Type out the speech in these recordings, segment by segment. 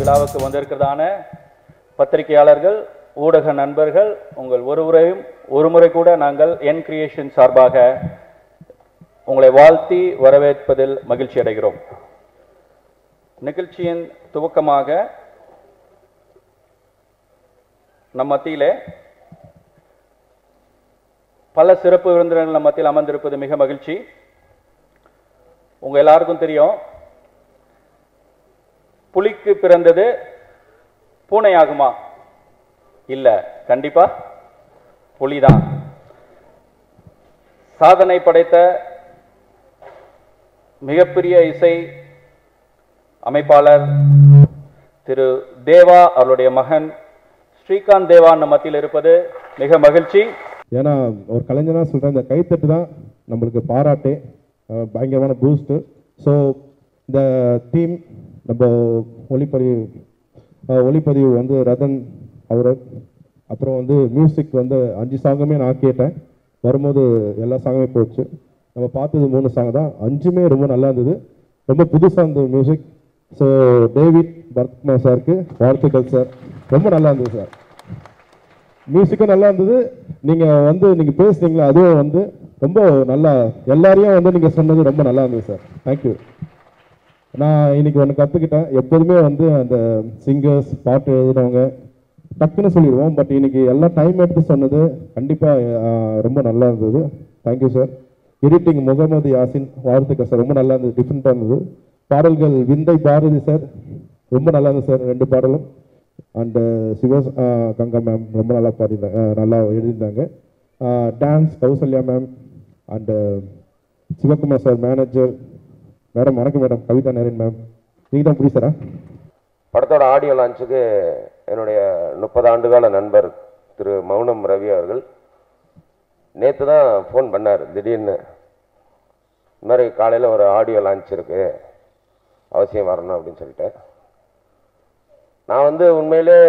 விழாவுக்கு வந்திருக்கிறதான பத்திரிகையாளர்கள் ஊடக நண்பர்கள் உங்கள் ஒருவரையும் ஒருமுறை கூட நாங்கள் என் கிரியேஷன் சார்பாக உங்களை வாழ்த்தி வரவேற்பதில் மகிழ்ச்சி அடைகிறோம் நிகழ்ச்சியின் துவக்கமாக நம் மத்தியிலே பல சிறப்பு விருந்தினர்கள் நம் மத்தியில் அமர்ந்திருப்பது மிக மகிழ்ச்சி உங்க எல்லாருக்கும் தெரியும் புலிக்கு பிறந்தது பூனையாகுமா இல்ல கண்டிப்பா புலிதான் சாதனை படைத்த மிகப்பெரிய இசை அமைப்பாளர் திரு தேவா அவருடைய மகன் ஸ்ரீகாந்த் தேவா நம்ம மத்தியில் இருப்பது மிக மகிழ்ச்சி ஏன்னா ஒரு கலைஞனா சொல்கிறேன் இந்த கைத்தட்டு தான் நம்மளுக்கு பாராட்டே அஹ் பயங்கரமான பூஸ்ட்டு ஸோ இந்த டீம் நம்ம ஒளிப்பதிவு அஹ் ஒளிப்பதிவு வந்து ரதன் அவர் அப்புறம் வந்து மியூசிக் வந்து அஞ்சு சாங்குமே நான் கேட்டேன் வரும்போது எல்லா சாங்குமே போச்சு நம்ம பார்த்தது மூணு சாங் தான் அஞ்சுமே ரொம்ப நல்லா இருந்தது ரொம்ப புதுசாக இருந்தது மியூசிக் ஸோ டேவிட் பரத்குமார் சாருக்கு வாழ்த்துக்கள் சார் ரொம்ப நல்லா இருந்தது சார் மியூசிக்கும் நல்லா இருந்தது நீங்க வந்து நீங்க பேசுனீங்களா அதுவும் வந்து ரொம்ப நல்லா எல்லாரையும் வந்து நீங்க சொன்னது ரொம்ப நல்லா இருந்தது சார் தேங்க்யூ நான் இன்னைக்கு ஒன்று கற்றுக்கிட்டேன் எப்போதுமே வந்து அந்த சிங்கர்ஸ் பாட்டு எழுதுனவங்க டக்குன்னு சொல்லிடுவோம் பட் இன்னைக்கு எல்லாம் டைம் எடுத்து சொன்னது கண்டிப்பாக ரொம்ப நல்லா இருந்தது thank you sir editing Mohammed Yasin வாழ்த்துக்கள் சார் ரொம்ப நல்லா இருந்தது டிஃப்ரெண்ட்டாக இருந்தது பாடல்கள் விந்தை பாரதி சார் ரொம்ப நல்லா இருந்தது சார் ரெண்டு பாடலும் அண்டு சிவ கங்கா மேம் ரொம்ப நல்லா பாடியிருந்தாங்க அஹ் நல்லா எழுதியிருந்தாங்க dance Kausalya ma'am and Sivakumar sir manager madam வணக்கம் மேடம் கவிதா நரேன் மேம் நீங்கள் தான் பிடிச்சாரா படத்தோட ஆடியோ லான்ச்சுக்கு என்னுடைய முப்பது ஆண்டுகால நண்பர் திரு மௌனம் ரவி அவர்கள் நேற்று தான் ஃபோன் பண்ணார் திடீர்னு இந்த மாதிரி காலையில் ஒரு ஆடியோ லான்ச் இருக்கு அவசியம் வரணும் அப்படின்னு சொல்லிட்டு நான் வந்து உண்மையிலே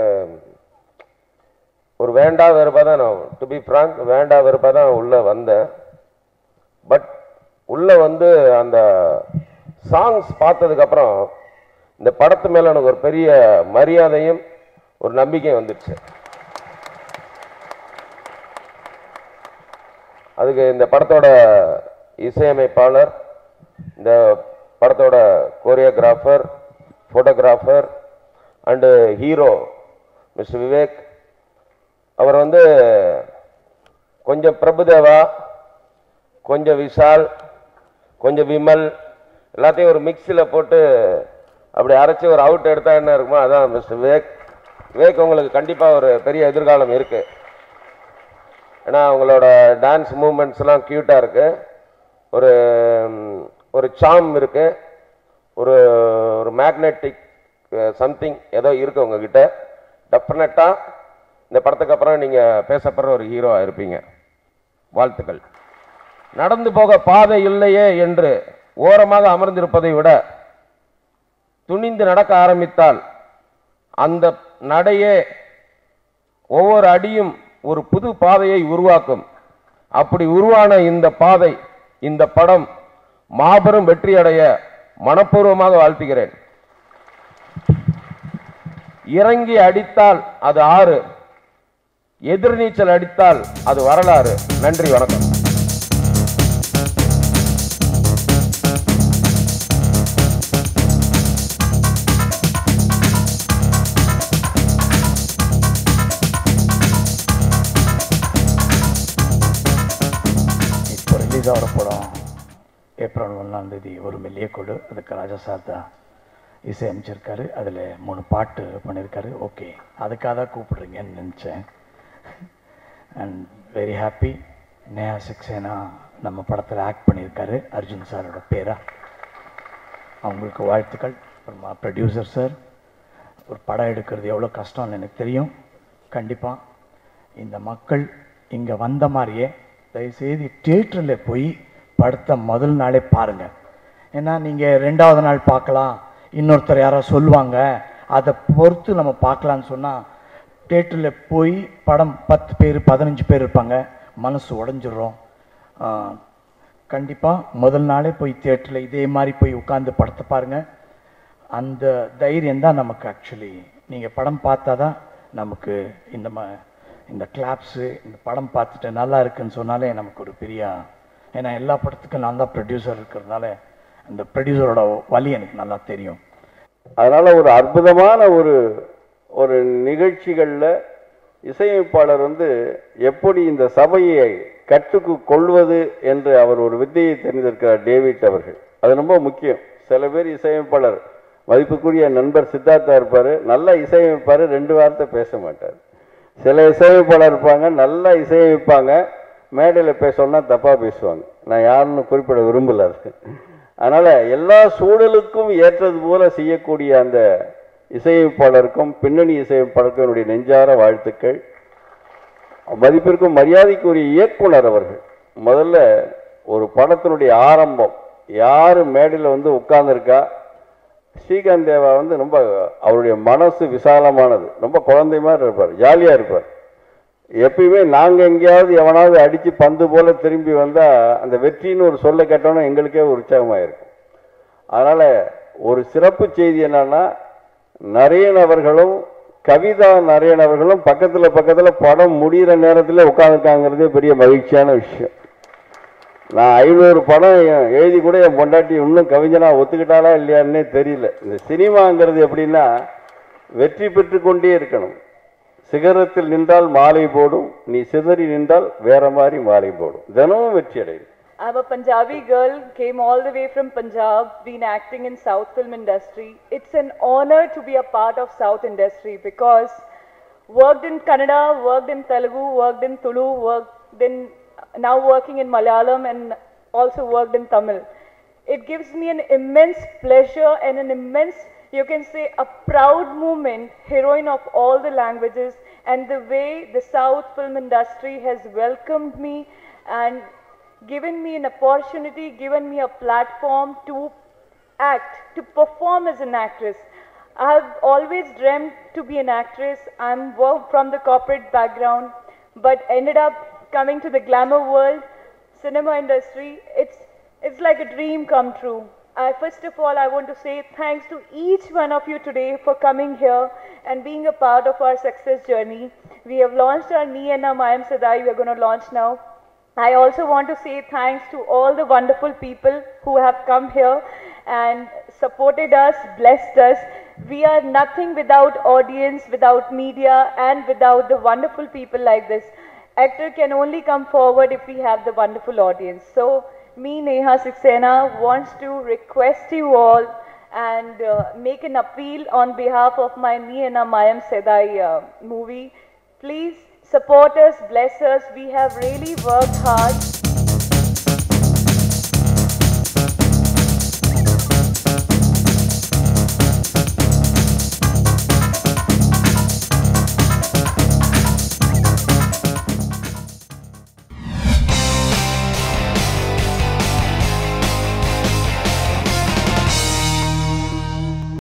ஒரு வேண்டா வெறுப்பாக தான் நான் டு பி ஃப்ராங்க் வேண்டா வெறுப்பாக தான் உள்ளே வந்தேன் பட் உள்ளே வந்து அந்த சாங்ஸ் பார்த்ததுக்கப்புறம் இந்த படத்து மேல எனக்கு ஒரு பெரிய மரியாதையும் ஒரு நம்பிக்கையும் வந்துடுச்சு அதுக்கு இந்த படத்தோட இசையமைப்பாளர் இந்த படத்தோட choreographer photographer and hero mister Vivek அவர் வந்து கொஞ்சம் பிரபுதேவா கொஞ்சம் விஷால் கொஞ்சம் விமல் எல்லாத்தையும் ஒரு மிக்ஸியில் போட்டு அப்படி அரைச்சி ஒரு அவுட் எடுத்தா என்ன இருக்குமோ அதான் மிஸ்டர் விவேக் விவேக் உங்களுக்கு கண்டிப்பாக ஒரு பெரிய எதிர்காலம் இருக்கு ஏன்னா அவங்களோட டான்ஸ் மூமெண்ட்ஸ்லாம் க்யூட்டாக இருக்கு ஒரு ம், ஒரு சாம் இருக்கு ஒரு ஒரு மேக்னெட்டிக் சம்திங் ஏதோ இருக்கு உங்ககிட்ட டெஃபினட்டாக இந்த படத்துக்கு அப்புறம் நீங்கள் பேசப்படுற ஒரு ஹீரோவாக இருப்பீங்க வாழ்த்துக்கள் நடந்து போக பாதை இல்லையே என்று ஓரமாக அமர்ந்திருப்பதை விட துணிந்து நடக்க ஆரம்பித்தால் அந்த நடையே ஒவ்வொரு அடியும் ஒரு புது பாதையை உருவாக்கும் அப்படி உருவான இந்த பாதை இந்த படம் மாபெரும் வெற்றி அடைய மனப்பூர்வமாக வாழ்த்துகிறேன் இறங்கி அடித்தால் அது ஆறு எதிர்நீச்சல் அடித்தால் அது வரலாறு நன்றி வணக்கம் இப்போ ரிலீஸ் ஆகிற படம் ஏப்ரல் ஒன்றாம் தேதி ஒரு மெல்லிய கொடு அதுக்கு ராஜா சார் தான் இசை அமைச்சிருக்காரு அதில் மூணு பாட்டு பண்ணியிருக்காரு ஓகே அதுக்காக தான் கூப்பிடுறீங்கன்னு நினச்சேன் and very happy Neha Saxena நம்ம படத்தில் ஆக்ட் பண்ணியிருக்காரு அர்ஜுன் சாரோட பேரா அவங்களுக்கு வாழ்த்துக்கள் அப்புறமா ப்ரொடியூசர் சார் ஒரு படம் எடுக்கிறது எவ்வளோ கஷ்டம்னு எனக்கு தெரியும் கண்டிப்பாக இந்த மக்கள் இங்கே வந்த மாதிரியே தயவுசெய்து தியேட்டரில் போய் படத்தை முதல் நாளே பாருங்கள் ஏன்னா நீங்கள் ரெண்டாவது நாள் பார்க்கலாம் இன்னொருத்தர் யாரோ சொல்லுவாங்க அதை பொறுத்து நம்ம பார்க்கலான்னு சொன்னால் தேட்டரில் போய் படம் பத்து பேர் பதினஞ்சு பேர் இருப்பாங்க மனசு உடஞ்சிரும் கண்டிப்பாக முதல் நாளே போய் தேட்டரில் இதே மாதிரி போய் உட்காந்து படத்தை பாருங்கள் அந்த தைரியம் தான் நமக்கு ஆக்சுவலி நீங்கள் படம் பார்த்தா தான் நமக்கு இந்த ம இந்த கிளாப்ஸு இந்த படம் பார்த்துட்டு நல்லா இருக்குன்னு சொன்னாலே நமக்கு ஒரு பெரிய ஏன்னா எல்லா படத்துக்கும் நான் தான் ப்ரொடியூசர் இருக்கிறதுனால அந்த ப்ரொடியூசரோட வழி எனக்கு நல்லா தெரியும் அதனால ஒரு அற்புதமான ஒரு ஒரு நிகழ்ச்சிகளில் இசையமைப்பாளர் வந்து எப்படி இந்த சபையை கட்டுக்கு கொள்வது என்று அவர் ஒரு வித்தையை தெரிந்திருக்கிறார் டேவிட் அவர்கள் அது ரொம்ப முக்கியம் சில பேர் இசையமைப்பாளர் மதிப்புக்குரிய நண்பர் சித்தார்த்தா இருப்பார் நல்ல இசையமைப்பார் ரெண்டு வார்த்தை பேச மாட்டார் சில இசையமைப்பாளர் இருப்பாங்க நல்லா இசையமைப்பாங்க மேடையில் பேசணும்னா தப்பாக பேசுவாங்க நான் யாருன்னு குறிப்பிட விரும்பல அது அதனால் எல்லா சூழலுக்கும் ஏற்றது போல செய்யக்கூடிய அந்த இசையமைப்பாளருக்கும் பின்னணி இசையமைப்பாளருக்கும் என்னுடைய நெஞ்சார வாழ்த்துக்கள் மதிப்பிற்கும் மரியாதைக்குரிய இயக்குனர் அவர்கள் முதல்ல ஒரு படத்தினுடைய ஆரம்பம் யார் மேடையில் வந்து உட்கார்ந்துருக்கா ஸ்ரீகாந்த் தேவா வந்து ரொம்ப அவருடைய மனசு விசாலமானது ரொம்ப குழந்தை மாதிரி இருப்பார் ஜாலியாக இருப்பார் எப்பயுமே நாங்கள் எங்கேயாவது எவனாவது அடித்து பந்து போல திரும்பி வந்தால் அந்த வெற்றின்னு ஒரு சொல்ல கேட்டோன்னா எங்களுக்கே ஒரு உற்சாகமாக இருக்கும் அதனால் ஒரு சிறப்பு செய்தி என்னன்னா நரேன் அவர்களும் கவிதா நரேன் அவர்களும் பக்கத்தில் பக்கத்தில் படம் முடிகிற நேரத்தில் உட்காந்துருக்காங்கிறதே பெரிய மகிழ்ச்சியான விஷயம் நான் ஐநூறு படம் எழுதி கூட என் பொண்டாட்டி இன்னும் கவிஞனா ஒத்துக்கிட்டாளா இல்லையான்னே தெரியல இந்த சினிமாங்கிறது எப்படின்னா வெற்றி பெற்று கொண்டே இருக்கணும் சிகரத்தில் நின்றால் மாலை போடும் நீ சிதறி நின்றால் வேற மாதிரி மாலை போடும் தினமும் வெற்றி அடையும் I'm a Punjabi girl, came all the way from Punjab, been acting in South film industry. It's an honor to be a part of South industry because worked in Kannada, worked in Telugu, worked in Tulu, worked in now working in Malayalam and also worked in Tamil. It gives me an immense pleasure and an immense, you can say, a proud moment, heroine of all the languages, and the way the South film industry has welcomed me and given me an opportunity, given me a platform to act, to perform as an actress. I have always dreamt to be an actress. I'm wo- from the corporate background, but ended up coming to the glamour world, cinema industry. It's it's like a dream come true. I, first of all, I want to say thanks to each one of you today for coming here and being a part of our success journey. We have launched our Ni and Mayam Sadai. We are going to launch now. I also want to say thanks to all the wonderful people who have come here and supported us, blessed us. We are nothing without audience, without media, and without the wonderful people like this. Actor can only come forward if we have the wonderful audience. So, me, Neha Saxena, wants to request you all and uh, make an appeal on behalf of my Ni and Mayam Sedai uh, movie. Please support us, bless us. We have really worked hard.